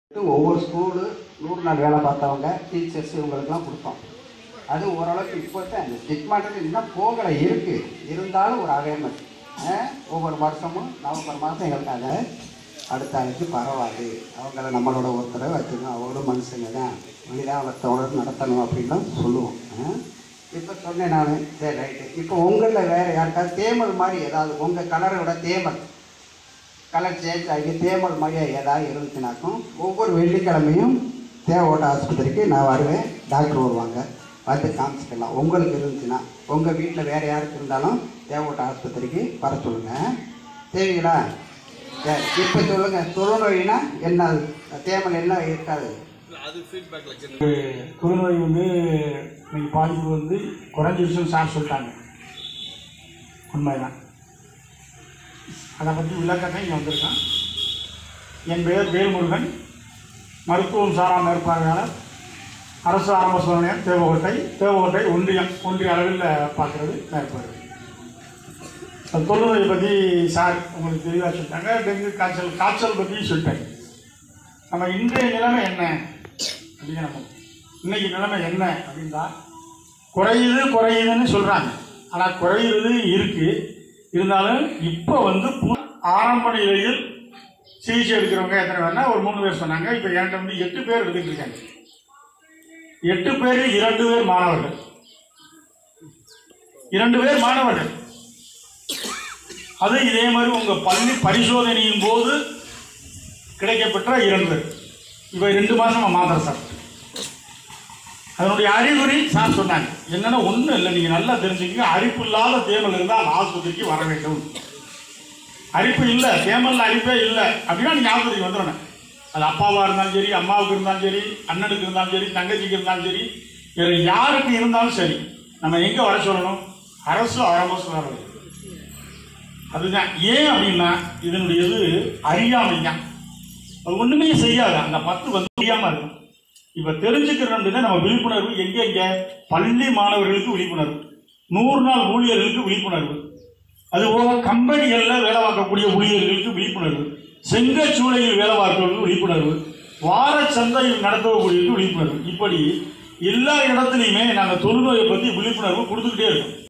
ஒவ்வொரு ஸ்கூலு நூறு நாள் வேலை பார்த்தவங்க டீச்சர்ஸ் இவங்களுக்குலாம் கொடுத்தோம் அது ஓரளவுக்கு இப்போ தான் அந்த ஸ்டிக்மாட்டில் இன்னும் போகலை இருக்குது இருந்தாலும் ஒரு அவேர்னஸ் ஒவ்வொரு வருஷமும் நவம்பர் மாதம் எங்களுக்கு அதை அடுத்த ஆளுக்கு பரவாது அவங்கள நம்மளோட ஒருத்தரை வச்சுக்கணும் அவங்களும் மனுஷங்க தான் மனிதாபத்தோடு நடத்தணும் அப்படின்லாம் சொல்லுவோம் இப்போ சொன்னேன் நான் சரி ரைட்டு இப்போ உங்களில் வேறு யாருக்காவது தேமல் மாதிரி ஏதாவது உங்கள் கலரோட தேமல் கலர் சேஞ்ச் ஆகி தேமல் மாதிரியா ஏதாவது இருந்துச்சுனாக்கும் ஒவ்வொரு வெள்ளிக்கிழமையும் தேவோட்ட ஆஸ்பத்திரிக்கு நான் வருவேன் டாக்டர் வருவாங்க வந்து காமிச்சிக்கலாம் உங்களுக்கு இருந்துச்சுன்னா உங்கள் வீட்டில் வேறு யாருக்கு இருந்தாலும் தேவோட்ட ஆஸ்பத்திரிக்கு வர சொல்லுங்கள் சரிங்களா சரி இப்போ சொல்லுங்கள் தொழுநோயினா என்ன தேமல் என்ன இருக்காது தொழுநோய் வந்து இன்னைக்கு பாதிப்பு வந்து குறைஞ்சிருச்சுன்னு சார் சொல்லிட்டாங்க உண்மைதான் அதை பற்றி விளக்கத்தை இங்கே வந்திருக்கேன் என் பெயர் வேல்முருகன் மருத்துவம் சாரா மேற்பார்வையாளர் அரசு ஆரம்ப சுகாதாரம் தேவகோட்டை தேவகோட்டை ஒன்றியம் ஒன்றிய அளவில் பார்க்குறது மேற்பார்வை அந்த தொழுநோயை பற்றி சார் உங்களுக்கு தெளிவாக சொல்லிட்டாங்க டெங்கு காய்ச்சல் காய்ச்சல் பற்றி சொல்லிட்டாங்க நம்ம இன்றைய நிலைமை என்ன அப்படிங்க நம்ம இன்னைக்கு நிலைமை என்ன அப்படின்னா குறையுது குறையுதுன்னு சொல்கிறாங்க ஆனால் குறையுறது இருக்குது இருந்தாலும் இப்போ வந்து பு- ஆரம்ப நிலையில் சிகிச்சை எடுக்கிறவங்க எத்தனை பேர்னா ஒரு மூணு பேர் சொன்னாங்க இப்போ என்கிட்ட வந்து எட்டு பேர் எடுத்துட்டு இருக்காங்க எட்டு பேர் இரண்டு பேர் மாணவர்கள் இரண்டு பேர் மாணவர்கள் அது இதே மாதிரி உங்கள் பள்ளி பரிசோதனையின் போது கிடைக்கப்பெற்ற இரண்டு பேர் இப்போ ரெண்டு மாதம் மாத்திரை சார் அதனுடைய அறிகுறி சார் சொன்னாங்க என்னன்னா ஒன்றும் இல்லை நீங்கள் நல்லா தெரிஞ்சுக்கங்க அரிப்பு இல்லாத தேமல் இருந்தால் ஆஸ்பத்திரிக்கு வர வேண்டும் அரிப்பு இல்லை தேமல்ல அரிப்பே இல்லை அப்படின்னா நீங்கள் ஆஸ்பத்திரிக்கு வந்துடணும் அது அப்பாவாக இருந்தாலும் சரி அம்மாவுக்கு இருந்தாலும் சரி அண்ணனுக்கு இருந்தாலும் சரி தங்கச்சிக்கு இருந்தாலும் சரி வேறு யாருக்கு இருந்தாலும் சரி நம்ம எங்கே வர சொல்லணும் அரசு ஆரம்ப சுகாதாரம் அதுதான் ஏன் அப்படின்னா இதனுடைய இது அறியாமை தான் அது ஒண்ணுமே செய்யாது அந்த பத்து வந்து தெரியாம இருக்கும் இப்ப தெரிஞ்சுக்கிறோம் நம்ம விழிப்புணர்வு எங்க எங்க பள்ளி மாணவர்களுக்கு விழிப்புணர்வு நூறு நாள் ஊழியர்களுக்கு விழிப்புணர்வு அது போக கம்பெனிகள்ல வேலை பார்க்கக்கூடிய ஊழியர்களுக்கு விழிப்புணர்வு செங்கச்சூளையில் வேலை பார்க்கறவர்களுக்கு விழிப்புணர்வு வார சந்தையில் நடத்தக்கூடியவர்களுக்கு விழிப்புணர்வு இப்படி எல்லா இடத்துலையுமே நாங்கள் தொழுநோயை பற்றி விழிப்புணர்வு கொடுத்துக்கிட்டே இருக்கோம்